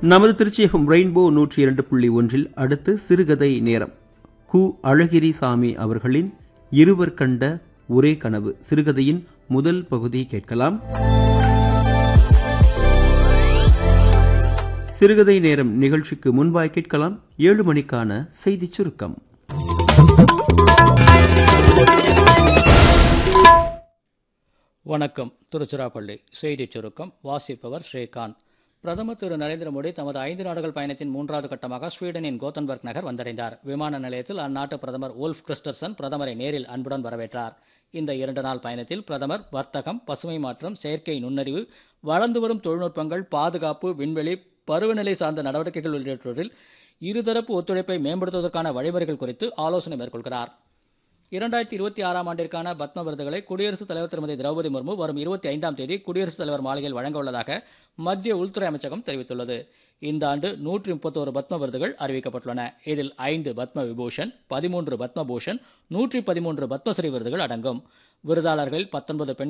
நமது திருச்சியகம் ரெயின்போ நூற்றி இரண்டு புள்ளி ஒன்றில் அடுத்து சிறுகதை நேரம் கு அழகிரி சாமி அவர்களின் இருவர் கண்ட ஒரே கனவு சிறுகதையின் முதல் பகுதி கேட்கலாம் சிறுகதை நேரம் நிகழ்ச்சிக்கு முன்பாய் கேட்கலாம் ஏழு மணிக்கான செய்திச் சுருக்கம் வணக்கம் திருச்சிராப்பள்ளி செய்திச் சுருக்கம் வாசிப்பவர் ஸ்ரீகாந்த் பிரதமர் திரு நரேந்திர மோடி தமது ஐந்து நாடுகள் பயணத்தின் மூன்றாவது கட்டமாக ஸ்வீடனின் கோத்தன்பர்க் நகர் வந்தடைந்தார் விமான நிலையத்தில் அந்நாட்டு பிரதமர் ஓல்ஃப் கிறிஸ்டர்சன் பிரதமரை நேரில் அன்புடன் வரவேற்றார் இந்த இரண்டு நாள் பயணத்தில் பிரதமர் வர்த்தகம் பசுமை மாற்றம் செயற்கை நுண்ணறிவு வளர்ந்து வரும் தொழில்நுட்பங்கள் பாதுகாப்பு விண்வெளி பருவநிலை சார்ந்த நடவடிக்கைகள் உள்ளிட்டவற்றில் இருதரப்பு ஒத்துழைப்பை மேம்படுத்துவதற்கான வழிமுறைகள் குறித்து ஆலோசனை மேற்கொள்கிறார் இரண்டாயிரத்தி இருபத்தி ஆறாம் ஆண்டிற்கான பத்ம விருதுகளை குடியரசுத் தலைவர் திருமதி திரௌபதி முர்மு வரும் இருபத்தி ஐந்தாம் தேதி குடியரசுத் தலைவர் மாளிகையில் வழங்க உள்ளதாக மத்திய உள்துறை அமைச்சகம் தெரிவித்துள்ளது இந்த ஆண்டு நூற்றி முப்பத்தோரு பத்ம விருதுகள் அறிவிக்கப்பட்டுள்ளன இதில் ஐந்து பத்ம விபூஷன் பதிமூன்று பத்ம பூஷன் நூற்றி பதிமூன்று பத்மஸ்ரீ விருதுகள் அடங்கும் விருதாளர்கள் பத்தொன்பது பெண்